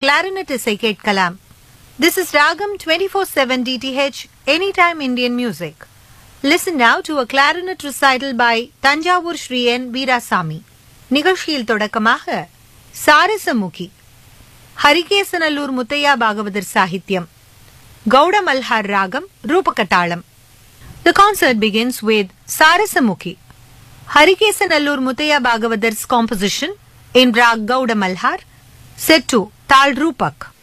clarinet இசை கேட்கலாம் This is Ragam 24/7 DTH Anytime Indian Music. Listen now to a clarinet recital by Tanjavur Shri N. Veerasamy. நிகழ்ச்சியில் தொடக்கமாக சாரசமுகி ஹரிகேசநல்லூர் முத்தையா பாகவதர் சாகித்யம் கௌட மல்ஹார் ராகம் ரூபகட்டாளம் The concert begins with Sarasamukhi. Harikesanallur Muttaya Bhagavadar's composition in Rag Gauda Malhar, set to Tal Rupak.